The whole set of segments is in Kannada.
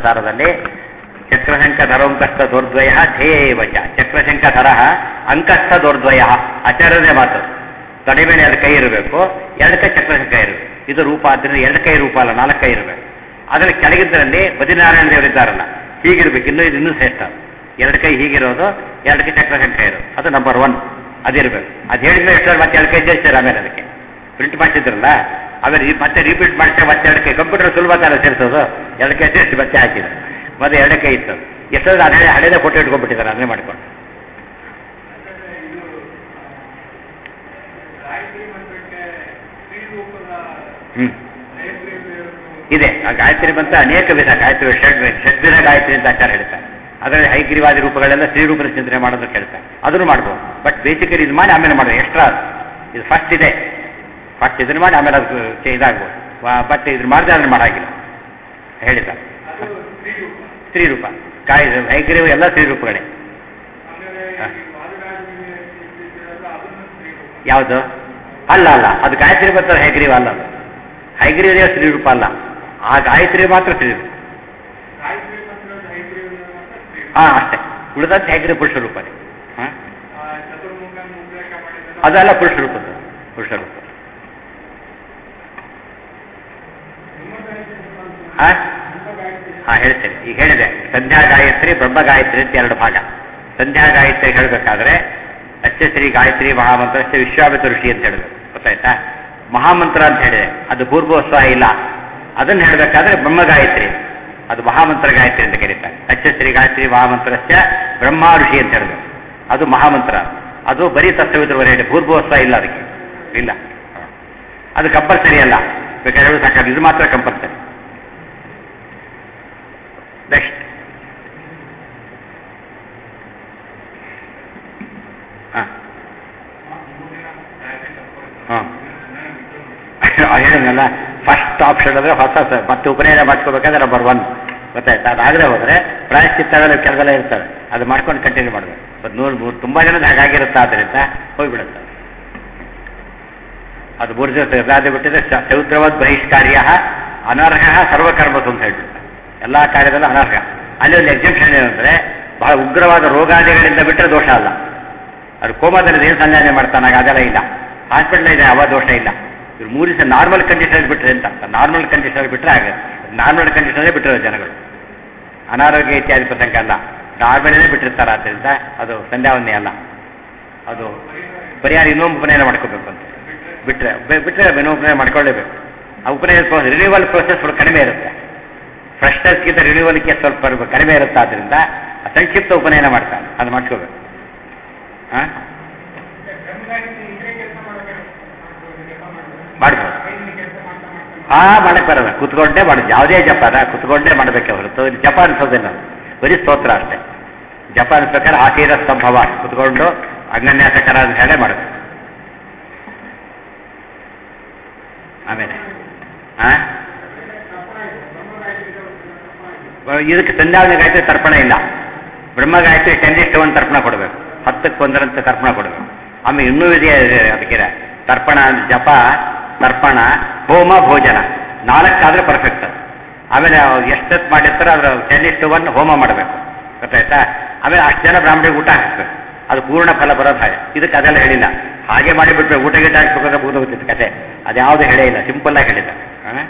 ಸಾರದಲ್ಲಿ ಚಕ್ರಶಂಕ ಧರೋಂಕಸ್ಥ ದೋರ್ದ್ವಯ ಧ್ಯೇಯವಚ ಚಕ್ರಶಂಕ ಧರ ಅಂಕಸ್ಥ ದೋರ್ದ್ವಯ ಆಚಾರ್ಯದೇ ಮಾತು ತಡೆ ಮೇಲೆ ಎರಡು ಕೈ ಇರಬೇಕು ಎರಡು ಕೈ ಚಕ್ರಶಂಕ ಇರಬೇಕು ಇದು ರೂಪ ಆದ್ದರಿಂದ ಎರಡು ಕೈ ರೂಪ ಅಲ್ಲ ನಾಲ್ಕು ಕೈ ಇರಬೇಕು ಅದರ ಕೆಳಗಿದ್ದರಲ್ಲಿ ಬದಿನಾರಾಯಣ ದೇವರಿದ್ದಾರಲ್ಲ ಹೀಗಿರ್ಬೇಕು ಇನ್ನೂ ಇದು ಇನ್ನೂ ಶ್ರೇಷ್ಠ ಎರಡು ಕೈ ಹೀಗಿರೋದು ಎರಡು ಕೈ ಚಕ್ರಶಂಕ ಇರೋದು ಅದು ನಂಬರ್ ಒನ್ ಅದಿರಬೇಕು ಅದು ಹೇಳಿದ್ಮೇಲೆ ಎಷ್ಟು ಮತ್ತೆ ಎರಡು ಕೈ ಸೇರಿಸ್ತಾರೆ ಆಮೇಲೆ ಅದಕ್ಕೆ ಪ್ರಿಂಟ್ ಮಾಡಿಸಿದ್ರಲ್ಲ ಆಮೇಲೆ ಈ ಮತ್ತೆ ರಿಪೀಟ್ ಮಾಡಿಸಿ ಮತ್ತೆ ಎರಡು ಕೈ ಕಂಪ್ಯೂಟರ್ ಸುಲಭ ತಾನೆ ಸೇರಿಸೋದು ಎರಡು ಕೈ ಸೇರಿಸಿ ಮತ್ತೆ ಹಾಕಿದ್ರು ಮತ್ತೆ ಎರಡು ಕೈ ಇತ್ತು ಎಷ್ಟೊಂದು ಹಳೆ ಹಳೇದೇ ಫೋಟೋ ಇಟ್ಕೊಂಡ್ಬಿಟ್ಟಿದ್ದಾರೆ ಅದನ್ನೇ ಮಾಡ್ಕೊಂಡು ಹ್ಮ್ ಇದೆ ಆ ಗಾಯತ್ರಿ ಬಂತ ಅನೇಕ ವಿಧ ಗಾಯತ್ರಿ ಷಡ್ ಷಡ್ವಿಧ ಗಾಯತ್ರಿ ಅಂತ ಆಚಾರ ಹೇಳ್ತಾರೆ ಅದರಲ್ಲಿ ಹೈಗ್ರೀವಾದಿ ರೂಪಗಳೆಲ್ಲ ಶ್ರೀರೂಪದ ಚಿಂತನೆ ಮಾಡೋದು ಹೇಳ್ತಾರೆ ಅದನ್ನು ಮಾಡ್ಬೋದು ಬಟ್ ಬೇಸಿಕಲಿ ಇದು ಮಾಡಿ ಆಮೇಲೆ ಮಾಡೋದು ಎಕ್ಸ್ಟ್ರಾ ಇದು ಫಸ್ಟ್ ಇದೆ ಫಸ್ಟ್ ಇದನ್ನ ಮಾಡಿ ಆಮೇಲೆ ಅದು ಚೆ- ಇದಾಗ್ಬೋದು ಬಟ್ ಇದನ್ನ ಮಾಡಿದ್ರೆ ಅದನ್ನ ಮಾಡಾಗಿಲ್ಲ ಹೇಳಿದ್ದಾರೆ ಸ್ತ್ರೀರೂಪ ಕಾಯಿ ಹೈಗ್ರೀವ ಎಲ್ಲ ಸ್ತ್ರೀರೂಪಗಳೇ ಹ. ಯಾವುದು ಅಲ್ಲ ಅಲ್ಲ ಅದು ಗಾಯತ್ರಿ ಬರ್ತಾರೆ ಹೈಗ್ರೀವ ಅಲ್ಲ ಅದು ಹೈಗ್ರೀವ ಸ್ತ್ರೀರೂಪ ಅಲ್ಲ ಆ ಗಾಯತ್ರಿ ಮಾತ್ರ ಸ್ತ್ರೀರೂಪ ಹಾ ಅಷ್ಟೇ ಉಳಿದಂತೆ ಹೈಗ್ರೀವ ಪುರುಷ ರೂಪನೇ ಹಾ ಅದೆಲ್ಲ ಪುರುಷ ರೂಪದ್ದು ಪುರುಷ ರೂಪ ಹಾ ಹಾ ಹೇಳ್ತೇನೆ ಈಗ ಹೇಳಿದೆ ಸಂಧ್ಯಾ ಗಾಯತ್ರಿ ಬ್ರಹ್ಮ ಗಾಯತ್ರಿ ಅಂತ ಎರಡು ಭಾಗ ಸಂಧ್ಯಾ ಗಾಯತ್ರಿ ಹೇಳಬೇಕಾದ್ರೆ ಅಚ್ಚಶ್ರೀ ಗಾಯತ್ರಿ ಮಹಾಮಂತ್ರ ಅಷ್ಟೇ ವಿಶ್ವಾಮಿತ್ರ ಋಷಿ ಅಂತ ಹೇಳಬೇಕು ಗೊತ್ತಾಯ್ತಾ ಮಹಾಮಂತ್ರ ಅಂತ ಹೇಳಿದೆ ಅದು ಪೂರ್ವೋತ್ಸವ ಇಲ್ಲ ಅದನ್ನು ಹೇಳಬೇಕಾದ್ರೆ ಬ್ರಹ್ಮ ಗಾಯತ್ರಿ ಅದು ಮಹಾಮಂತ್ರ ಗಾಯತ್ರಿ ಅಂತ ಕರೀತಾರೆ ಅಚ್ಚಶ್ರೀ ಗಾಯತ್ರಿ ಮಹಾಮಂತ್ರಸ್ಯ ಬ್ರಹ್ಮ ಋಷಿ ಅಂತ ಹೇಳಬೇಕು ಅದು ಮಹಾಮಂತ್ರ ಅದು ಬರೀ ತತ್ವವಿದ್ರವರೆ ಹೇಳಿ ಪೂರ್ವೋತ್ಸವ ಇಲ್ಲ ಅದಕ್ಕೆ ಇಲ್ಲ ಅದು ಕಂಪಲ್ಸರಿ ಅಲ್ಲ ಬೇಕಾದ್ರೆ ಹೇಳೋದು ಸಾಕಾದ್ರೆ ಇದು ಮಾತ್ರ ಕಂಪಲ್ಸರಿ ನೆಕ್ಸ್ಟ್ ಹಾಂ ಹಾಂ ಹೇಳಿದ್ನಲ್ಲ ಫಸ್ಟ್ ಆಪ್ಷನ್ ಅಂದರೆ ಹೊಸ ಸ- ಮತ್ತೆ ಉಪನಯನ ಮಾಡ್ಕೋಬೇಕಾದ್ರೆ ನಂಬರ್ ಒನ್ ಗೊತ್ತಾಯ್ತಾ ಅದಾಗದೆ ಹೋದರೆ ಪ್ರಾಯಶ್ಚಿತ್ತಗಳು ಕೆಲವೆಲ್ಲ ಇರ್ತವೆ ಅದು ಮಾಡ್ಕೊಂಡು ಕಂಟಿನ್ಯೂ ಮಾಡಬೇಕು ಒಂದು ನೂರು ಮೂರು ತುಂಬ ಜನದ ಹಾಗಾಗಿರುತ್ತೆ ಆದ್ದರಿಂದ ಹೋಗಿಬಿಡುತ್ತೆ ಅದು ಮೂರು ದಿವಸ ಇರ್ಲಾದೆ ಬಿಟ್ಟಿದ್ರೆ ಸ- ಸೌದ್ರವದ್ ಬಹಿಷ್ಕಾರ್ಯ ಅನರ್ಹ ಸರ್ವಕರ್ಮಸು ಅಂತ ಹೇಳ್ಬಿಡ್ತಾರೆ ಎಲ್ಲ ಕಾರ್ಯದಲ್ಲೂ ಅನರ್ಹ ಅಲ್ಲಿ ಒಂದು ಎಕ್ಸಿಬಿಷನ್ ಏನಂದ್ರೆ ಬಹಳ ಉಗ್ರವಾದ ರೋಗಾದಿಗಳಿಂದ ಬಿಟ್ಟರೆ ದೋಷ ಅಲ್ಲ ಅದು ಕೋಮಾದಲ್ಲಿ ಏನು ಸಂಧಾನ ಮಾಡ್ತಾನೆ ಆಗ ಅದೆಲ್ಲ ಇಲ್ಲ ಹಾಸ್ಪಿಟಲ್ ಇದೆ ಯಾವ ದೋಷ ಇಲ್ಲ ಇವ್ರು ಮೂರು ದಿವಸ ನಾರ್ಮಲ್ ಕಂಡೀಷನ್ ಬಿಟ್ಟರೆ ಅಂತ ನಾರ್ಮಲ್ ಕಂಡೀಷನ್ ಬಿಟ್ಟರೆ ಆಗ ನಾರ್ಮಲ್ ಕಂಡೀಷನ್ ಬಿಟ್ಟಿರೋ ಜನಗಳು ಅನಾರೋಗ್ಯ ಇತ್ಯಾದಿ ಪ್ರಸಂಗ ಅಲ್ಲ ನಾರ್ಮಲೇ ಬಿಟ್ಟಿರ್ತಾರೆ ಆದ್ದರಿಂದ ಅದು ಸಂಧ್ಯಾವನ್ನೇ ಅಲ್ಲ ಅದು ಪರಿಹಾರ ಇನ್ನೊಂದು ಉಪನಯನ ಮಾಡ್ಕೋಬೇಕು ಅಂತ ಬಿಟ್ಟರೆ ಬಿಟ್ಟರೆ ಇನ್ನೊಂದು ಉಪನಯನ ಮಾಡ್ಕೊಳ್ಳೇಬೇಕು ಆ ಉಪನಯನ ರಿನ್ಯೂವಲ್ ಪ್ರೋಸೆಸ್ ಸ್ವಲ್ಪ ಕಡಿಮೆ ಇರುತ್ತೆ ಫ್ರೆಶ್ನರ್ಸ್ಗಿಂತ ರಿನ್ಯೂವಲ್ಗೆ ಸ್ವಲ್ಪ ಸ್ವಲ್ಪ ಕಡಿಮೆ ಇರುತ್ತೆ ಆದ್ದರಿಂದ ಸಂಕ್ಷಿಪ್ತ ಉಪನಯನ ಮಾಡ್ತಾನೆ ಅದು ಮಾಡ್ಕೋಬೇಕು ಹಾಂ ಮಾಡ್ಬೋದು ಹಾ ಮಾಡಕ್ ಬರಲ್ಲ ಕುತ್ಕೊಂಡೇ ಮಾಡೋದು ಯಾವುದೇ ಜಪ ಅದ ಕುತ್ಕೊಂಡೇ ಮಾಡಬೇಕೆ ಹೊರತು ಇದು ಜಪ ಅನ್ಸೋದಿಲ್ಲ ಬರೀ ಸ್ತೋತ್ರ ಅಷ್ಟೇ ಜಪ ಅನ್ಸ್ಬೇಕಾದ್ರೆ ಆಶೀರ ಸಂಭವ ಕುತ್ಕೊಂಡು ಅಂಗನ್ಯಾಸಕರ ಅಂತ ಹೇಳೇ ಮಾಡಬೇಕು ಆಮೇಲೆ ಹಾ ಇದಕ್ಕೆ ಸಂಧ್ಯಾವನೆ ಗಾಯತ್ರಿ ತರ್ಪಣ ಇಲ್ಲ ಬ್ರಹ್ಮ ಗಾಯತ್ರಿ ಟೆನ್ ಇಷ್ಟು ಒಂದು ತರ್ಪಣ ಕೊಡಬೇಕು ಹತ್ತಕ್ಕೆ ಒಂದರಂತೆ ತರ್ಪಣ ಕೊಡಬೇಕು ಆಮೇಲೆ ಇನ್ನೂ ಇದೆ ಅದಕ್ಕೆ ತರ್ಪಣ ಜಪ ತರ್ಪಣ ಹೋಮ ಭೋಜನ ನಾಲ್ಕಾದ್ರೆ ಪರ್ಫೆಕ್ಟ್ ಆಮೇಲೆ ಎಷ್ಟೊತ್ತು ಮಾಡಿರ್ತಾರೋ ಅದ್ರ ಟೆನ್ ಇಷ್ಟು ಒನ್ ಹೋಮ ಮಾಡಬೇಕು ಗೊತ್ತಾಯ್ತಾ ಆಮೇಲೆ ಅಷ್ಟು ಜನ ಬ್ರಾಹ್ಮಣಿಗೆ ಊಟ ಹಾಕ್ಬೇಕು ಅದು ಪೂರ್ಣ ಫಲ ಬರೋದು ಹಾಗೆ ಇದಕ್ಕೆ ಅದೆಲ್ಲ ಹೇಳಿಲ್ಲ ಹಾಗೆ ಮಾಡಿಬಿಟ್ರೆ ಊಟ ಗಿಟ ಹಾಕ್ಬೇಕು ಅಂತ ಮುಗಿದೋಗ್ತಿತ್ತು ಕತೆ ಅದ್ಯಾವುದು ಹೇಳೇ ಇಲ್ಲ ಸಿಂಪಲ್ ಆಗಿ ಹೇಳಿಲ್ಲ ಹಾಂ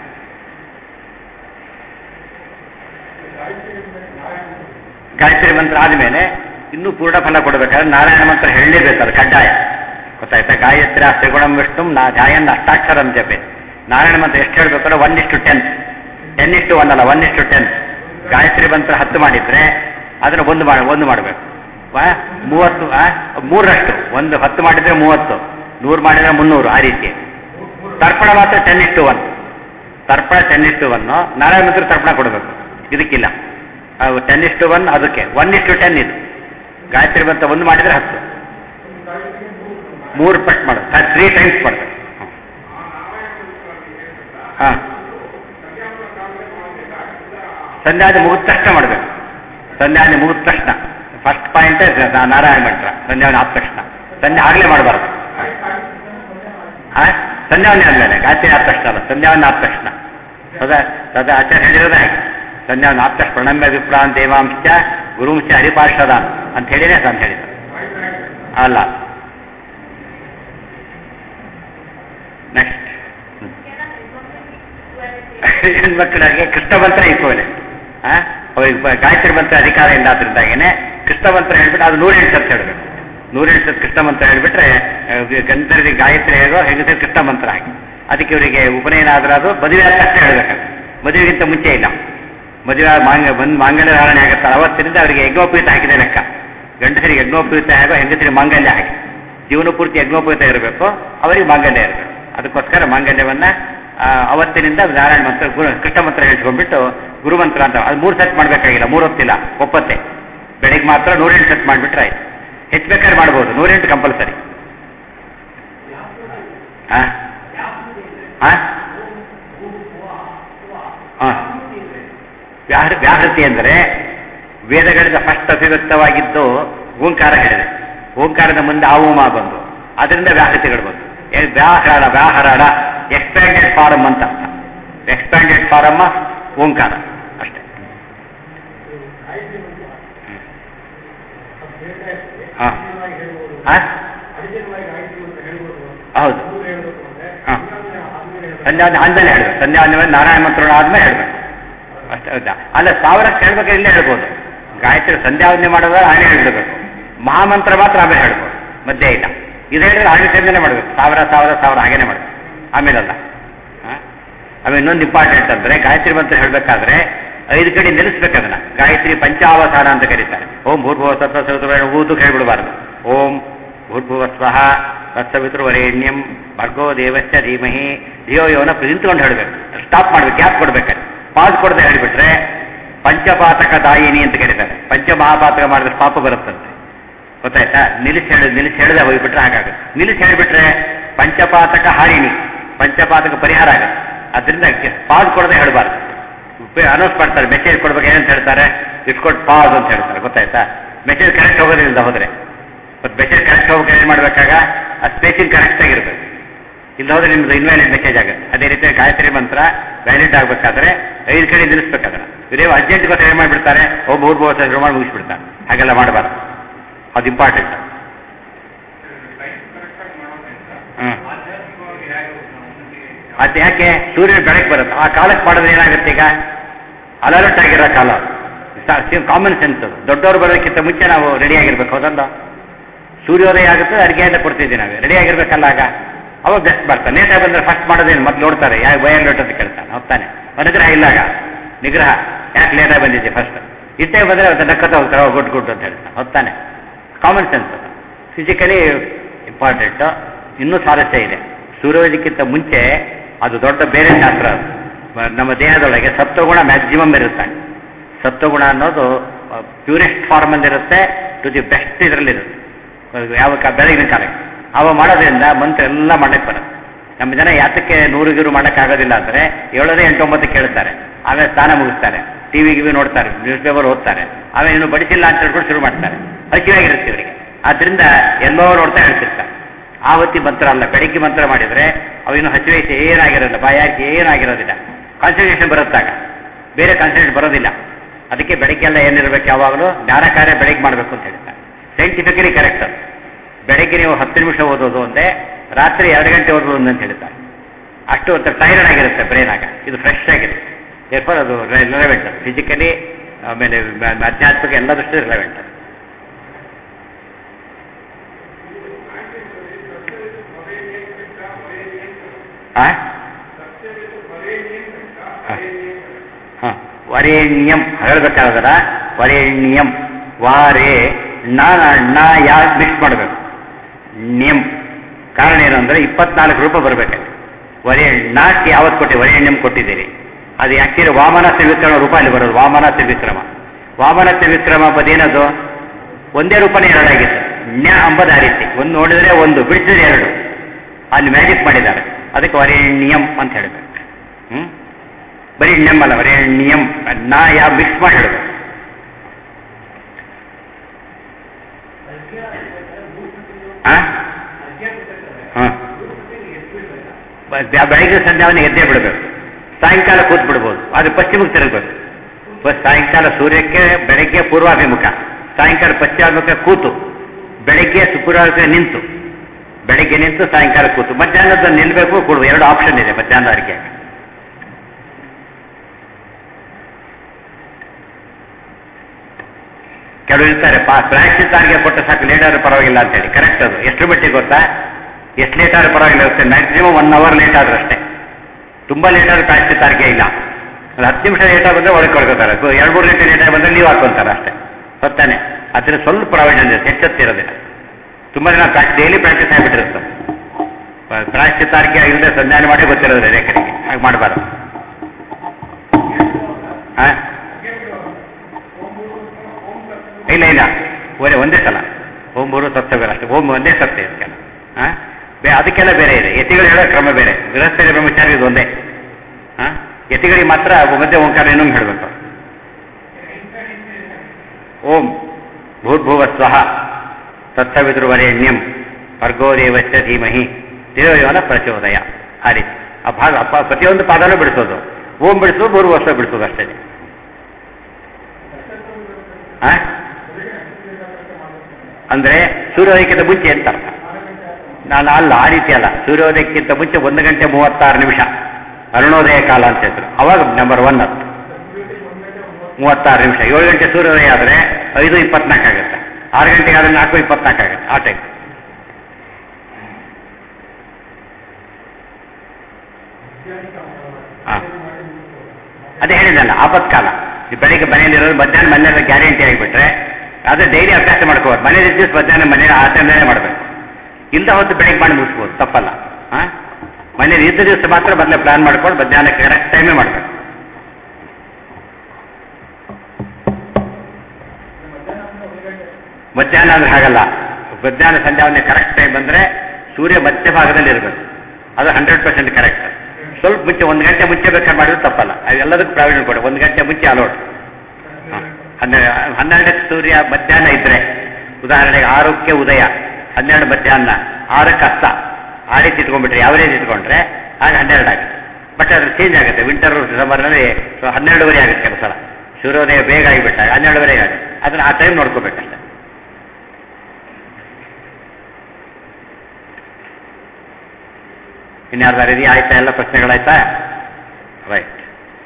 ಗಾಯತ್ರಿ ಮಂತ್ರ ಆದಮೇಲೆ ಇನ್ನೂ ಪೂರ್ಣ ಫಲ ಕೊಡಬೇಕಾದ್ರೆ ನಾರಾಯಣ ಮಂತ್ರ ಹೇಳಲೇಬೇಕು ಅದು ಕಡ್ಡಾಯ ಗೊತ್ತಾಯ್ತಾ ಗಾಯತ್ರಿ ತ್ರಿಗುಣಂ ವಿಷ್ಣು ನಾ ಧ್ಯಾಯನ್ ಅಷ್ಟಾಕ್ಷರಂ ಜಪೆ ನಾರಾಯಣ ಮಂತ್ರ ಎಷ್ಟು ಹೇಳ್ಬೇಕಾದ್ರೆ ಒನ್ ಇಷ್ಟು ಟೆನ್ ಟೆನ್ ಇಷ್ಟು ಒನ್ ಅಲ್ಲ ಒನ್ ಇಷ್ಟು ಟೆನ್ ಗಾಯತ್ರಿ ಮಂತ್ರ ಹತ್ತು ಮಾಡಿದ್ರೆ ಅದನ್ನು ಒಂದು ಮಾಡಿ ಒಂದು ಮಾಡಬೇಕು ಮೂವತ್ತು ಆ, ಮೂರರಷ್ಟು ಒಂದು ಹತ್ತು ಮಾಡಿದ್ರೆ ಮೂವತ್ತು ನೂರು ಮಾಡಿದ್ರೆ ಮುನ್ನೂರು ಆ ರೀತಿ ತರ್ಪಣ ಮಾತ್ರ ಟೆನ್ ಇಷ್ಟು ಒನ್ ತರ್ಪಣ ಟೆನ್ ಇಷ್ಟು ಒನ್ನು ನಾರಾಯಣ ಮಂತ್ರ ತರ್ಪಣ ಕೊಡಬೇಕು ಇದಕ್ಕಿಲ್ಲ ಟೆನ್ ಇಷ್ಟು ಒನ್ ಅದಕ್ಕೆ ಒನ್ ಇಷ್ಟು ಟೆನ್ ಇದು ಗಾಯತ್ರಿ ಮಂತ್ರ ಒಂದು ಮಾಡಿದ್ರೆ ಹತ್ತು ಮೂರು ಪಟ್ ಮಾಡೋದು ತ್ರೀ ಟೈಮ್ಸ್ ಮಾಡ್ಬೇಕು ಹಾಂ ಸಂಧ್ಯಾದಿ ಮುಗಿದ ತಕ್ಷಣ ಮಾಡಬೇಕು ಸಂಧ್ಯಾದಿ ಮುಗಿದ ತಕ್ಷಣ ಫಸ್ಟ್ ಪಾಯಿಂಟ್ ನಾರಾಯಣ ಮಂತ್ರ ಸಂಧ್ಯಾವನೆ ಆದ ತಕ್ಷಣ ಸಂಧ್ಯಾ ಆಗಲೇ ಮಾಡಬಾರ್ದು ಹಾಂ ಸಂಧ್ಯಾವನೆ ಆದಮೇಲೆ ಗಾಯತ್ರಿ ಆದ ತಕ್ಷಣ ಅಲ್ಲ ಸಂಧ್ಯಾವನೆ ಆದ ತಕ್ಷಣ ಸದಾ ಸದಾ ಆಚಾರ್ಯ ಹೇಳಿರೋದೇ ಹಾಗೆ ಸಂಧ್ಯಾ ನಾಪ್ತ ಪ್ರಣಮ್ಯ ವಿಪ್ರಾನ್ ದೇವಾಂಶ ಗುರುಂಶ ಹರಿಪಾರ್ಷದಾನ್ ಅಂತ ಹೇಳಿನೇ ಅಂತ ಹೇಳಿದ್ರು ಅಲ್ಲ ನೆಕ್ಸ್ಟ್ ಹೆಣ್ಮಕ್ಳಿಗೆ ಕೃಷ್ಣ ಮಂತ್ರ ಇಕ್ಕೋನೆ ಅವ್ರಿಗೆ ಬ- ಗಾಯತ್ರಿ ಮಂತ್ರ ಅಧಿಕಾರ ಇಲ್ಲ ಆದ್ರಿಂದಾಗೇನೆ ಕೃಷ್ಣ ಮಂತ್ರ ಹೇಳ್ಬಿಟ್ಟು ಅದು ನೂರೆಂಟು ಸರ್ತಿ ಹೇಳ್ಬೇಕು ನೂರೆಂಟು ಸರ್ತಿ ಕೃಷ್ಣ ಮಂತ್ರ ಹೇಳ್ಬಿಟ್ರೆ ಆ, ಗಂಧರ್ವರಿಗೆ ಗಾಯತ್ರಿ ಹೇಗೋ ಹೆಂಗಸರು ಕೃಷ್ಣ ಮಂತ್ರ ಹಾಕಿ ಅದಕ್ಕೆ ಇವರಿಗೆ ಉಪನಯನ ಆದ್ರೆ ಅದು ಮದುವೆ ಆದ ತಕ್ಷಣ ಹೇಳ್ಬೇಕಂತ ಮದುವೆಗಿಂತ ಮುಂಚೆ ಇಲ್ಲ ಮದುವೆ ಆದ ಮಾಂಗ ಬಂದು ಮಾಂಗಲ್ಯ ಧಾರಣೆ ಆಗುತ್ತೆ ಅವತ್ತಿನಿಂದ ಅವರಿಗೆ ಯಜ್ಞೋಪಯುತ ಹಾಕಿದೆ ಲೆಕ್ಕ ಗಂಡಸರಿಗೆ ಯಜ್ಞೋಪಯುತ ಹೇಗೋ ಹೆಂಗಸರಿಗೆ ಮಾಂಗಲ್ಯ ಹಾಕಿ ಜೀವನ ಪೂರ್ತಿ ಯಜ್ಞೋಪಯುತ ಇರಬೇಕು ಅವರಿಗೆ ಮಾಂಗಲ್ಯ ಇರಬೇಕು ಅದಕ್ಕೋಸ್ಕರ ಮಾಂಗಲ್ಯವನ್ನ ಆ, ಅವತ್ತಿನಿಂದ ನಾರಾಯಣ ಮಂತ್ರ ಗುರು ಕೃಷ್ಣ ಮಂತ್ರ ಹೇಳ್ಕೊಂಡ್ಬಿಟ್ಟು ಗುರುಮಂತ್ರ ಅಂತ ಅದು ಮೂರು ಸೆಟ್ ಮಾಡಬೇಕಾಗಿಲ್ಲ ಮೂರು ಹೊತ್ತಿಲ್ಲ ಒಪ್ಪತ್ತೆ ಬೆಳಿಗ್ಗೆ ಮಾತ್ರ ನೂರೆಂಟು ಸೆಟ್ ಮಾಡಿಬಿಟ್ರೆ ಆಯ್ತು ಹೆಚ್ಚು ಬೇಕಾದ್ರೆ ಮಾಡ್ಬೋದು ನೂರೆಂಟು ಕಂಪಲ್ಸರಿ ಹಾಂ ಹಾಂ ಹಾಂ ವ್ಯಾಹೃ ವ್ಯಾಹೃತಿ ಅಂದರೆ ವೇದಗಳಿಂದ ಫಸ್ಟ್ ಅಭಿವ್ಯಕ್ತವಾಗಿದ್ದು ಓಂಕಾರ ಹೇಳಿದೆ ಓಂಕಾರದ ಮುಂದೆ ಆವೋಮ ಬಂದು ಅದರಿಂದ ವ್ಯಾಹೃತಿಗಳು ಬಂದು ಏ- ವ್ಯಾಹರಣ ವ್ಯಾಹರಣ ಎಕ್ಸ್ಪ್ಯಾಂಡೆಡ್ ಫಾರಮ್ ಅಂತ ಎಕ್ಸ್ಪ್ಯಾಂಡೆಡ್ ಫಾರಮ್ ಓಂಕಾರ ಅಷ್ಟೇ ಹಾಂ ಹಾಂ ಹೌದು ಹಾಂ ಸಂಧ್ಯಾ ಆದ್ಮೇಲೆ ಹೇಳ್ಬೇಕು ಸಂಧ್ಯಾ ಆದ್ಮೇಲೆ ನಾರಾಯಣ ಮಂತ್ರ ಆದ್ಮೇಲೆ ಹೇಳ್ಬೇಕು ಅಷ್ಟೇ ಹೌದಾ ಅಲ್ಲ ಸಾವಿರಕ್ಕೆ ಹೇಳ್ಬೇಕಾದ್ರೆ ಇಲ್ಲೇ ಹೇಳ್ಬೋದು ಗಾಯತ್ರಿ ಸಂಧ್ಯಾವಂದನೆ ಮಾಡೋದಾದ್ರೆ ಆಣೆ ಹೇಳ್ಬೇಕು ಮಹಾಮಂತ್ರ ಮಾತ್ರ ಆಮೇಲೆ ಹೇಳ್ಬೋದು ಮಧ್ಯೆ ಇಲ್ಲ ಇದು ಹೇಳಿದ್ರೆ ಆಣೆ ಟೈಮ್ನೇ ಮಾಡಬೇಕು ಸಾವಿರ ಸಾವಿರ ಸಾವಿರ ಹಾಗೇನೆ ಮಾಡಬೇಕು ಆಮೇಲಲ್ಲ ಹಾಂ ಆಮೇಲೆ ಇನ್ನೊಂದು ಇಂಪಾರ್ಟೆಂಟ್ ಅಂದರೆ ಗಾಯತ್ರಿ ಮಂತ್ರ ಹೇಳಬೇಕಾದ್ರೆ ಐದು ಕಡೆ ನಿಲ್ಲಿಸ್ಬೇಕು ಅದನ್ನ ಗಾಯತ್ರಿ ಪಂಚಾವತಾರ ಅಂತ ಕರೀತಾರೆ ಓಂ ಭೂರ್ಭುವ ಸತ್ವ ಸವಿತೃ ಊದು ಹೇಳ್ಬಿಡಬಾರ್ದು ಓಂ ಭೂರ್ಭುವ ಸ್ವಹ ತತ್ಸವಿತೃವರೇಣ್ಯಂ ಭರ್ಗೋ ದೇವಶ್ಚ ಧೀಮಹಿ ಧಿಯೋ ಯೋನ ನಿಂತ್ಕೊಂಡು ಹೇಳಬೇಕು ಸ್ಟಾಪ್ ಮಾಡ್ಬೇಕು ಗ್ಯಾಪ್ ಕೊಡ್ಬೇಕು ಪಾಸ್ ಕೊಡದೆ ಹೇಳಿಬಿಟ್ರೆ ಪಂಚಪಾತಕ ದಾಯಿನಿ ಅಂತ ಕರೀತಾರೆ ಪಂಚಮಹಾಪಾತಕ ಮಾಡಿದ್ರೆ ಪಾಪ ಬರುತ್ತಂತೆ ಗೊತ್ತಾಯ್ತಾ ನಿಲ್ಲಿಸಿ ಹೇಳಿ ನಿಲ್ಲಿಸಿ ಹೇಳದೆ ಹೋಗ್ಬಿಟ್ರೆ ಹಾಗಾಗುತ್ತೆ ನಿಲ್ಲಿಸಿ ಹೇಳಿಬಿಟ್ರೆ ಪಂಚಪಾತಕ ಹಾರಿಣಿ ಪಂಚಪಾತಕ ಪರಿಹಾರ ಆಗುತ್ತೆ ಅದರಿಂದ ಪಾಸ್ ಕೊಡದೆ ಹೇಳಬಾರ್ದು ಅನೌನ್ಸ್ ಮಾಡ್ತಾರೆ ಮೆಸೇಜ್ ಕೊಡ್ಬೇಕು ಏನಂತ ಹೇಳ್ತಾರೆ ಇಟ್ಕೊಟ್ಟು ಪಾಸ್ ಅಂತ ಹೇಳ್ತಾರೆ ಗೊತ್ತಾಯ್ತಾ ಮೆಸೇಜ್ ಕರೆಕ್ಟ್ ಹೋಗೋದಿಲ್ಲ ಹೋದ್ರೆ ಮತ್ತು ಮೆಸೇಜ್ ಕರೆಕ್ಟ್ ಹೋಗಕ್ಕೆ ಏನು ಮಾಡಬೇಕಾಗ ಆ ಸ್ಪೇಸಿಂಗ್ ಕರೆಕ್ಟ್ ಆಗಿರ್ಬೇಕು ಇಲ್ಲ ಹೋದ್ರೆ ನಿಮ್ದು ಇನ್ವ್ಯಾಲಿಡ್ ಮೆಸೇಜ್ ಆಗುತ್ತೆ ಅದೇ ರೀತಿ ಗಾಯತ್ರಿ ಮಂತ್ರ ವ್ಯಾಲಿಡ್ ಆಗಬೇಕಾದ್ರೆ ಐದು ಕಡೆ ನಿಲ್ಲಿಸ್ಬೇಕಾದ್ರೆ ಇದೇ ಅರ್ಜೆಂಟ್ಗೋಸ್ಕರ ಏನು ಮಾಡಿಬಿಡ್ತಾರೆ ಒಬ್ಬ ಊರ್ ಬೋಸ ಶುರು ಮಾಡಿ ಮುಗಿಸ್ಬಿಡ್ತಾರೆ ಹಾಗೆಲ್ಲ ಮಾಡಬಾರ್ದು ಅದು ಇಂಪಾರ್ಟೆಂಟ್ ಹ್ಮ್ ಅದು ಯಾಕೆ ಸೂರ್ಯನ ಬೆಳಕು ಬರುತ್ತೆ ಆ ಕಾಲಕ್ಕೆ ಮಾಡಿದ್ರೆ ಏನಾಗುತ್ತೆ ಈಗ ಅಲರ್ಟ್ ಆಗಿರೋ ಕಾಲ ಕಾಮನ್ ಸೆನ್ಸ್ ಅದು ದೊಡ್ಡವರು ಬರೋದಕ್ಕಿಂತ ಮುಂಚೆ ನಾವು ರೆಡಿ ಆಗಿರ್ಬೇಕು ಹೌದಲ್ಲ ಸೂರ್ಯೋದಯ ಆಗುತ್ತೆ ಅಡುಗೆ ಎಲ್ಲ ಕೊಡ್ತಿದ್ದೀವಿ ನಾವು ರೆಡಿ ಆಗಿರ್ಬೇಕಲ್ಲ ಆಗ ಅವಾಗ ಬೆಸ್ಟ್ ಬರ್ತಾರೆ ಲೇಟಾಗಿ ಬಂದರೆ ಫಸ್ಟ್ ಮಾಡೋದೇನು ಮೊದಲು ನೋಡ್ತಾರೆ ಯಾಕೆ ಭಯ ಲೇಟ್ ಅಂತ ಕೇಳ್ತಾನೆ ಹೋಗ್ತಾನೆ ಅನುಗ್ರಹ ಇಲ್ಲ ಆಗ ನಿಗ್ರಹ ಯಾಕೆ ಲೇಟಾಗಿ ಬಂದಿದ್ದೆ ಫಸ್ಟ್ ಇಷ್ಟೇ ಬಂದರೆ ಅದು ನಕ್ಕತ್ತ ಹೋಗ್ತಾರೆ ಗುಡ್ ಗುಡ್ ಅಂತ ಹೇಳ್ತಾನೆ ಹೋಗ್ತಾನೆ ಕಾಮನ್ ಸೆನ್ಸ್ ಅದು ಫಿಸಿಕಲಿ ಇಂಪಾರ್ಟೆಂಟು ಇನ್ನೂ ಸ್ವಾರಸ್ಯ ಇದೆ ಸೂರ್ಯೋದಯಕ್ಕಿಂತ ಮುಂಚೆ ಅದು ದೊಡ್ಡ ಬೇರೆ ಶಾಸ್ತ್ರ ಅದು ಮ- ನಮ್ಮ ದೇಹದೊಳಗೆ ಸತ್ವಗುಣ ಮ್ಯಾಕ್ಸಿಮಮ್ ಇರುತ್ತೆ ಸತ್ವಗುಣ ಅನ್ನೋದು ಪ್ಯೂರೆಸ್ಟ್ ಫಾರ್ಮಲ್ಲಿರುತ್ತೆ ಟು ದಿ ಬೆಸ್ಟ್ ಇದರಲ್ಲಿರುತ್ತೆ ಅದು ಯಾವ ಕಾ ಬೆಳಗಿನ ಕಾಲಕ್ಕೆ ಅವ ಮಾಡೋದ್ರಿಂದ ಮಂತ್ರ ಎಲ್ಲ ಮಾಡಕ್ಕೆ ಬರುತ್ತೆ ನಮ್ಮ ಜನ ಯಾತಕ್ಕೆ ನೂರು ಗಿರು ಮಾಡೋಕ್ಕಾಗೋದಿಲ್ಲ ಅಂದರೆ ಏಳನೇ ಎಂಟು ಒಂಬತ್ತು ಕೇಳ್ತಾರೆ ಆಮೇಲೆ ಸ್ನಾನ ಮುಗಿಸ್ತಾರೆ ಟಿ ವಿ ಗಿವಿ ನೋಡ್ತಾರೆ ನ್ಯೂಸ್ ಪೇಪರ್ ಓದ್ತಾರೆ ಆಮೇಲೆ ಇನ್ನು ಬಡಿಸಿಲ್ಲ ಅಂತ ಹೇಳ್ಕೊಂಡು ಶುರು ಮಾಡ್ತಾರೆ ಹಸಿವಾಗಿರುತ್ತೆ ಇವರಿಗೆ ಆದ್ದರಿಂದ ಎಲ್ಲೋ ನೋಡ್ತಾ ಹೇಳ್ತಿರ್ತಾರೆ ಆವತ್ತಿ ಮಂತ್ರ ಅಲ್ಲ ಬೆಳಿಗ್ಗೆ ಮಂತ್ರ ಮಾಡಿದರೆ ಅವಿನ್ನು ಹಸಿವೆ ಏನಾಗಿರೋದಿಲ್ಲ ಬಾಯಾರಿಕೆ ಏನಾಗಿರೋದಿಲ್ಲ ಕಾನ್ಸಂಟ್ರೇಷನ್ ಬರುತ್ತಾಗ ಬೇರೆ ಕಾನ್ಸಂಟ್ರೇಷನ್ ಬರೋದಿಲ್ಲ ಅದಕ್ಕೆ ಬೆಳಿಗ್ಗೆಲ್ಲ ಏನಿರಬೇಕು ಯಾವಾಗಲೂ ಜ್ಞಾನ ಕಾರ್ಯ ಬೆಳಿಗ್ಗೆ ಮಾಡಬೇಕು ಅಂತ ಹೇಳ್ತಾರೆ ಸೈಂಟಿಫಿಕಲಿ ಕರೆಕ್ಟ್ ಅದು ಬೆಳಗ್ಗೆ ನೀವು ಹತ್ತು ನಿಮಿಷ ಓದೋದು ಒಂದೇ ರಾತ್ರಿ ಎರಡು ಗಂಟೆ ಓದೋದು ಒಂದೇ ಅಂತ ಹೇಳ್ತಾರೆ ಅಷ್ಟು ಒಂಥರ ಟೈರ್ಡ್ ಆಗಿರುತ್ತೆ ಬ್ರೈನ್ ಆಗ ಇದು ಫ್ರೆಶ್ ಆಗಿದೆ ಏರ್ಫೋರ್ ಅದು ರಿಲೆವೆಂಟ್ ಫಿಸಿಕಲಿ ಆಮೇಲೆ ಮ- ಆಧ್ಯಾತ್ಮಿಕ ಎಲ್ಲ ದೃಷ್ಟಿ ರಿಲೆವೆಂಟ್ ಆ ಹಾಂ ವರೇಣ್ಯಂ ಹೇಳ್ಬೇಕಾದ್ರೆ ವರೇಣ್ಯಂ ವಾರೇ ನ ನ ಯಾ ಮಿಕ್ಸ್ ಮಾಡಬೇಕು ನ್ಯಂ ಕಾರಣ ಏನು ಅಂದರೆ ಇಪ್ಪತ್ನಾಲ್ಕು ರೂಪ ಬರಬೇಕಲ್ಲಿ ವರೇ ನಾಕ್ಕೆ ಯಾವತ್ತು ಕೊಟ್ಟಿ ವರೇಣ್ಯಂ ಕೊಟ್ಟಿದ್ದೀರಿ ಅದು ಆ್ಯಕ್ಚುಲಿ ವಾಮನ ತ್ರಿವಿಕ್ರಮ ರೂಪ ಅಲ್ಲಿ ಬರೋದು ವಾಮನ ತ್ರಿವಿಕ್ರಮ ವಾಮನ ತ್ರಿವಿಕ್ರಮ ಪದೇನದು ಒಂದೇ ರೂಪನೇ ಎರಡಾಗಿದೆ ನ್ಯ ಅಂಬದ ಆ ರೀತಿ ಒಂದು ನೋಡಿದರೆ ಒಂದು ಬಿಡಿಸಿದ್ರೆ ಎರಡು ಅಲ್ಲಿ ಮ್ಯಾಜಿಕ್ ಮಾಡಿದ್ದಾರೆ ಅದಕ್ಕೆ ವರೇಣ್ಯಂ ಅಂತ ಹೇಳಬೇಕು ಹ್ಞೂ ಬರೀ ಣ್ಯಂ ಅಲ್ಲ ವರೇಣ್ಯಂ ನಾ ಯಾವ ಮಿಕ್ಸ್ ಮಾಡಿ ಹೇಳಬೇಕು ಹಾಂ ಹಾಂ ಬೆಳಗ್ಗೆ ಸಂಧ್ಯಾವನೆ ಎದ್ದೇ ಬಿಡಬೇಕು ಸಾಯಂಕಾಲ ಕೂತ್ ಬಿಡ್ಬೋದು ಆದರೆ ಪಶ್ಚಿಮಕ್ಕೆ ತಿರುಗಬೇಕು ಫಸ್ಟ್ ಸಾಯಂಕಾಲ ಸೂರ್ಯಕ್ಕೆ ಬೆಳಗ್ಗೆ ಪೂರ್ವಾಭಿಮುಖ ಸಾಯಂಕಾಲ ಪಶ್ಚಿಮಾಭಿಮುಖ ಕೂತು ಬೆಳಗ್ಗೆ ಪೂರ್ವಾಭಿಮುಖ ನಿಂತು ಬೆಳಗ್ಗೆ ನಿಂತು ಸಾಯಂಕಾಲ ಕೂತು ಮಧ್ಯಾಹ್ನದ ನಿಲ್ಲಬೇಕು ಕೊಡುವ ಎರಡು ಆಪ್ಷನ್ ಇದೆ ಮಧ್ಯಾಹ್ನ ಅರ್ಗೆ ಕೆಲವರು ಇರ್ತಾರೆ ಪಾ ಪ್ರಾಯಶ್ಚಿತ್ತಾರಿಗೆ ಕೊಟ್ಟ ಸಾಕು ಲೇಟ್ ಆದ್ರೂ ಪರವಾಗಿಲ್ಲ ಅಂತೇಳಿ ಕರೆಕ್ಟ್ ಅದು ಎಷ್ಟು ಮಟ್ಟಿಗೆ ಗೊತ್ತಾ ಎಷ್ಟು ಲೇಟ್ ಆದ್ರೂ ಪರವಾಗಿಲ್ಲ ಇರುತ್ತೆ ಮ್ಯಾಕ್ಸಿಮಮ್ ಒನ್ ಅವರ್ ಲೇಟ್ ಆದ್ರೂ ಅಷ್ಟೇ ತುಂಬ ಲೇಟ್ ಆದ್ರೂ ಪ್ರಾಯಶ್ಚಿತ್ತಾರಿಗೆ ಇಲ್ಲ ಒಂದು ಹತ್ತು ನಿಮಿಷ ಲೇಟ್ ಆಗಿ ಬಂದ್ರೆ ಒಳಗೆ ಕೊಡ್ಕೋತಾರೆ ಎರಡು ಮೂರು ಗಂಟೆ ಲೇಟ್ ಆಗಿ ಬಂದ್ರೆ ನೀವು ಹಾಕೊಂತಾರೆ ಅಷ್ಟೇ ಹೊತ್ತಾನೆ ಅದ್ರ ಸ್ವಲ್ಪ ಪ್ರಾವಿಷನ್ ಇದೆ ಹೆಚ್ಚೊತ್ತಿರೋದಿಲ್ಲ ತುಂಬ ಜನ ಪ್ರಾಕ್ಟಿ ಡೈಲಿ ಪ್ರಾಕ್ಟೀಸ್ ಆಗಿಬಿಟ್ಟಿರುತ್ತೆ ಪ- ಪ್ರಾಯಶ್ಚಿತ್ತಾರಿಗೆ ಇಲ್ಲದೆ ಸಂಧಾನ ಮಾಡಿ ಗೊತ್ತಿರೋದಿಲ್ಲ ರೇಖರಿಗೆ ಹಾಗೆ ಮಾಡಬಾರ್ದು ಹಾಂ ಇಲ್ಲ ಇಲ್ಲ ಒಳ್ಳೆ ಒಂದೇ ಸಲ ಓಂ ಮೂರು ಸತ್ಯವೇರ ಅಷ್ಟೇ ಓಂ ಒಂದೇ ಸತ್ಯ ಇದಕ್ಕೆಲ್ಲ ಹಾಂ ಬೇ ಅದಕ್ಕೆಲ್ಲ ಬೇರೆ ಇದೆ ಯತಿಗಳು ಹೇಳೋ ಕ್ರಮ ಬೇರೆ ಗೃಹಸ್ಥರ ಬ್ರಹ್ಮಚಾರಿ ಇದು ಒಂದೇ ಹಾಂ ಯತಿಗಳಿಗೆ ಮಾತ್ರ ಮಧ್ಯೆ ಓಂಕಾರ ಇನ್ನೊಮ್ಮೆ ಹೇಳಬೇಕು ಓಂ ಭೂರ್ಭುವ ಸ್ವಹ ತತ್ಸವಿತೃವರೇಣ್ಯಂ ಭರ್ಗೋ ದೇವಶ್ಚ ಧೀಮಹಿ ದೇವಯವನ ಪ್ರಚೋದಯ ಆ ರೀತಿ ಆ ಭಾಗ ಅಪ್ಪ ಪ್ರತಿಯೊಂದು ಪಾದನೂ ಬಿಡಿಸೋದು ಓಂ ಬಿಡಿಸೋದು ಭೂರ್ವಸ್ವ ಬಿಡಿಸೋದು ಅಷ್ಟೇ ಆ? ಅಂದ್ರೆ ಸೂರ್ಯೋದಯಕ್ಕಿಂತ ಮುಂಚೆ ಅಂತ ಅರ್ಥ ನಾನು ಅಲ್ಲ ಆ ರೀತಿ ಅಲ್ಲ ಸೂರ್ಯೋದಯಕ್ಕಿಂತ ಮುಂಚೆ ಒಂದು ಗಂಟೆ ಮೂವತ್ತಾರು ನಿಮಿಷ ಅರುಣೋದಯ ಕಾಲ ಅಂತ ಹೇಳಿದ್ರು ಅವಾಗ ನಂಬರ್ ಒನ್ ಅದು ಮೂವತ್ತಾರು ನಿಮಿಷ ಏಳು ಗಂಟೆ ಸೂರ್ಯೋದಯ ಆದರೆ ಐದು ಇಪ್ಪತ್ನಾಲ್ಕು ಆಗುತ್ತೆ ಆರು ಗಂಟೆಗೆ ಆದರೆ ನಾಲ್ಕು ಇಪ್ಪತ್ನಾಲ್ಕು ಆಗುತ್ತೆ ಆ ಟೈಮ್ ಹಾಂ ಅದೇ ಹೇಳಿದಲ್ಲ ಆಪತ್ಕಾಲ ಈ ಬೆಳಿಗ್ಗೆ ಮನೆಯಲ್ಲಿರೋದು ಮಧ್ಯಾಹ್ನ ಮನೆಯಲ್ಲಿ ಗ್ಯಾರಂಟಿ ಆಗಿಬಿಟ್ರೆ ಅದು ಡೈಲಿ ಅಭ್ಯಾಸ ಮಾಡ್ಕೋಬೋದು ಮನೇಲಿ ದಿವಸ ಮಧ್ಯಾಹ್ನ ಮನೇಲಿ ಆಚರಣೆ ಮಾಡಬೇಕು ಇಂದ ಹೊತ್ತು ಬೆಳಿಗ್ಗೆ ಮಾಡಿ ಮುಗಿಸ್ಬೋದು ತಪ್ಪಲ್ಲ ಹಾಂ ಮನೇಲಿ ಇದ್ದ ದಿವಸ ಮಾತ್ರ ಮೊದಲೇ ಪ್ಲಾನ್ ಮಾಡ್ಕೊಂಡು ಮಧ್ಯಾಹ್ನ ಕರೆಕ್ಟ್ ಟೈಮೇ ಮಾಡಬೇಕು ಮಧ್ಯಾಹ್ನ ಅಂದ್ರೆ ಹಾಗಲ್ಲ ಮಧ್ಯಾಹ್ನ ಸಂಧ್ಯಾವನೆ ಕರೆಕ್ಟ್ ಟೈಮ್ ಬಂದರೆ ಸೂರ್ಯ ಮಧ್ಯಭಾಗದಲ್ಲಿ ಇರಬೇಕು ಅದು ಹಂಡ್ರೆಡ್ ಪರ್ಸೆಂಟ್ ಕರೆಕ್ಟ್ ಸ್ವಲ್ಪ ಮುಂಚೆ ಒಂದು ಗಂಟೆ ಮುಂಚೆ ಬೇಕಾದ್ರೆ ಮಾಡಿದ್ರೆ ತಪ್ಪಲ್ಲ ಅದೆಲ್ಲದಕ್ಕೂ ಪ್ರಾವೀಣ್ಯ ಕೊಡಿ ಒಂದು ಗಂಟೆ ಮುಂಚೆ ಅಲೋಡ್ ಹನ್ನೆರಡು ಹನ್ನೆರಡಕ್ಕೆ ಸೂರ್ಯ ಮಧ್ಯಾಹ್ನ ಇದ್ರೆ ಉದಾಹರಣೆಗೆ ಆರಕ್ಕೆ ಉದಯ ಹನ್ನೆರಡು ಮಧ್ಯಾಹ್ನ ಆರಕ್ಕೆ ಅಸ್ತ ಆ ರೀತಿ ಇಟ್ಕೊಂಡ್ಬಿಟ್ರೆ ಯಾವ ರೀತಿ ಇಟ್ಕೊಂಡ್ರೆ ಆಗ ಹನ್ನೆರಡು ಆಗುತ್ತೆ ಬಟ್ ಅದು ಚೇಂಜ್ ಆಗುತ್ತೆ ವಿಂಟರ್ ಸಮ್ಮರ್ನಲ್ಲಿ ಸೊ ಹನ್ನೆರಡುವರೆ ಆಗುತ್ತೆ ಕೆಲವು ಸಲ ಸೂರ್ಯೋದಯ ಬೇಗ ಆಗಿಬಿಟ್ಟಾಗ ಹನ್ನೆರಡುವರೆಗೆ ಆಗುತ್ತೆ ಅದನ್ನ ಆ ಟೈಮ್ ನೋಡ್ಕೋಬೇಕಷ್ಟೆ ಇನ್ಯಾರ್ದಾರು ಇದೆಯಾ ಆಯ್ತಾ ಎಲ್ಲ ಪ್ರಶ್ನೆಗಳಾಯ್ತಾ ರೈಟ್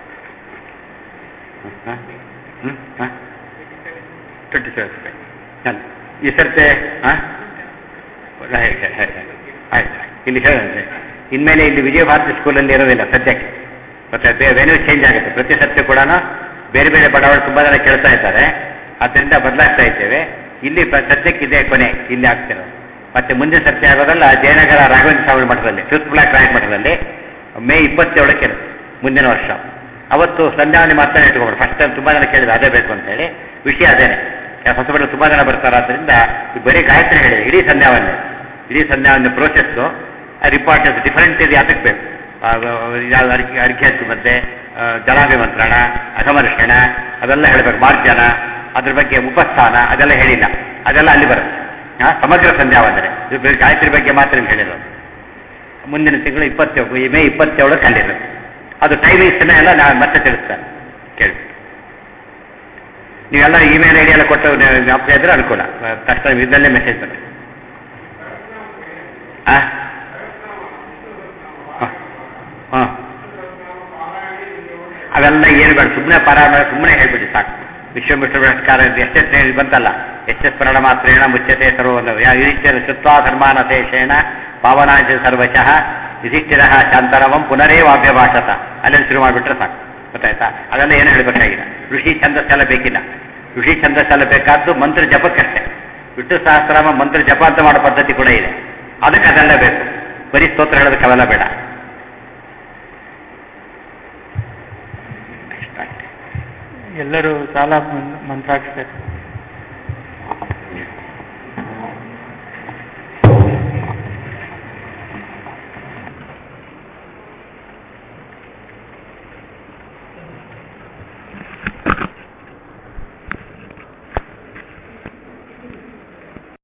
ಟ್ವೆಂಟಿ ಸೆವೆನ್ ರೂಪಾಯಿ ಈ ಸರ್ತೆ ಹಾಂ ಆಯ್ತು ಆಯ್ತು ಇಲ್ಲಿ ಹೇಳಿದ್ರೆ ಇನ್ಮೇಲೆ ಇಲ್ಲಿ ವಿಜಯ ಭಾರತಿ ಸ್ಕೂಲಲ್ಲಿ ಇರೋದಿಲ್ಲ ಸದ್ಯಕ್ಕೆ ಮತ್ತೆ ಬೇ ವೆನ್ಯೂ ಚೇಂಜ್ ಆಗುತ್ತೆ ಪ್ರತಿ ಸತ್ಯ ಕೂಡ ಬೇರೆ ಬೇರೆ ಬಡವಳು ತುಂಬ ಜನ ಕೇಳ್ತಾ ಇದ್ದಾರೆ ಆದ್ದರಿಂದ ಬದಲಾಗ್ತಾ ಇದ್ದೇವೆ ಇಲ್ಲಿ ಪ್ರ- ಸದ್ಯಕ್ಕೆ ಇದೆ ಕೊನೆ ಇಲ್ಲಿ ಆಗ್ತಿರೋದು ಮತ್ತೆ ಮುಂದಿನ ಸರ್ತಿ ಆಗೋದಲ್ಲ ಜಯನಗರ ರಾಘವೇಂದ್ರ ಸ್ವಾಮಿ ಮಠದಲ್ಲಿ ಫಿಫ್ತ್ ಬ್ಲಾಕ್ ರಾಯ್ ಮಠದಲ್ಲಿ ಮೇ ಇಪ್ಪತ್ತೇಳಕ್ಕೆ ಇರುತ್ತೆ ಮುಂದಿನ ವರ್ಷ ಅವತ್ತು ಸಂಧ್ಯಾವನೆ ಮಾತ್ರ ಇಟ್ಕೊಂಡ್ರು ಫಸ್ಟ್ ಟೈಮ್ ತುಂಬ ಜನ ಕೇಳಿದ್ರು ಅದೇ ಬೇಕು ಅಂತ ಹೇಳಿ ವಿಷಯ ಅದೇನೆ ಹೊಸಬರು ತುಂಬ ಜನ ಬರ್ತಾರಾದ್ರಿಂದ ಈ ಬರೀ ಗಾಯತ್ರಿ ಹೇಳಿದೆ ಇಡೀ ಸಂಧ್ಯಾವನೆ ಇಡೀ ಸಂಧ್ಯಾವನೆ ಪ್ರೋಸೆಸ್ಸು ರಿಪಾರ್ಟಸ್ ಡಿಫರೆಂಟ್ ಇದೆ ಅದಕ್ಕೆ ಬೇಕು ಆ, ಯಾವ್ದು ಅರ್ಘ್ಯ ಅರ್ಘ್ಯ ಮತ್ತೆ ಆ, ಜಲಾಭಿಮಂತ್ರಣ ಅಗಮರ್ಷಣ ಅದೆಲ್ಲ ಹೇಳಬೇಕು ಮಾರ್ಜನ ಅದ್ರ ಬಗ್ಗೆ ಉಪಸ್ಥಾನ ಅದೆಲ್ಲ ಹೇಳಿಲ್ಲ ಅದೆಲ್ಲ ಅಲ್ಲಿ ಬರುತ್ತೆ ಆ, ಸಮಗ್ರ ಸಂಧ್ಯಾವಂದನೆ ಇದು ಬರೀ ಗಾಯತ್ರಿ ಬಗ್ಗೆ ಮಾತ್ರ ಹೇಳಿರೋದು ಮುಂದಿನ ತಿಂಗಳು ಇಪ್ಪತ್ತೇಳು ಈ ಮೇ ಇಪ್ಪತ್ತೇಳಕ್ಕೆ ಅಲ್ಲಿರುತ್ತೆ ಅದು ಟೈಮಿಂಗ್ಸ್ನ ಎಲ್ಲ ನಾನು ಮತ್ತೆ ತಿಳಿಸ್ತೇನೆ ಕೇಳಿ ನೀವೆಲ್ಲ ಇಮೇಲ್ ಐ ಡಿ ಎಲ್ಲ ಕೊಟ್ಟು ನೀವು ಜ್ಞಾಪಕ ಇದ್ರೆ ಅನುಕೂಲ ಆ, ತಕ್ಷಣ ಇದಲ್ಲೇ ಮೆಸೇಜ್ ಬರುತ್ತೆ ಹಾಂ ಹಾಂ ಅವೆಲ್ಲ ಏನು ಬೇಡ ಸುಮ್ಮನೆ ಪರಾಮ ಸುಮ್ಮನೆ ಹೇಳ್ಬಿಡಿ ಸಾಕು ವಿಶ್ವಮಿಶ್ರಕಾರ ಎಷ್ಟೆಷ್ಟು ಹೇಳಿ ಬಂತಲ್ಲ ಎಷ್ಟೆಷ್ಟು ಪರಣ ಮಾತ್ರೇಣ ಮುಚ್ಚತೆ ಸರ್ವವನ್ನು ಯುಧಿಷ್ಠಿರ ಶುತ್ವಾ ಧರ್ಮಾನಶೇಷೇಣ ಪಾವನಾಂಶ ಸರ್ವಶಃ ಯುಧಿಷ್ಠಿರ ಶಾಂತರವಂ ಪುನರೇವಾಭ್ಯಭಾಷತ ಅಲ್ಲೆಲ್ಲ ಶುರು ಮಾಡಿಬಿಟ್ರೆ ಸಾಕು ಗೊತ್ತಾಯ್ತಾ ಅದೆಲ್ಲ ಏನು ಹೇಳಬೇಕಾಗಿಲ್ಲ ಋಷಿ ಛಂದಸ್ಸೆಲ್ಲ ಬೇಕಿಲ್ಲ ಋಷಿ ಛಂದಸ್ಸೆಲ್ಲ ಬೇಕಾದ್ದು ಮಂತ್ರ ಜಪಕ್ಕಷ್ಟೇ ವಿಷ್ಣು ಸಹಸ್ರಾಮ ಮಂತ್ರ ಜಪ ಅಂತ ಮಾಡೋ ಪದ್ಧತಿ ಕೂಡ ಇದೆ ಅದಕ್ಕೆ ಅದೆಲ್ಲ ಬೇಕು ಬರೀ ಸ್ತೋತ್ರ ಹೇಳೋದಕ್ಕೆ ಅವೆಲ್ಲ ಬೇಡ ಎಲ್ಲರೂ ಸಾಲ ಮಂ- ಮಂತ್ರ ಹಾಕ್ಸ್ಬೇಕು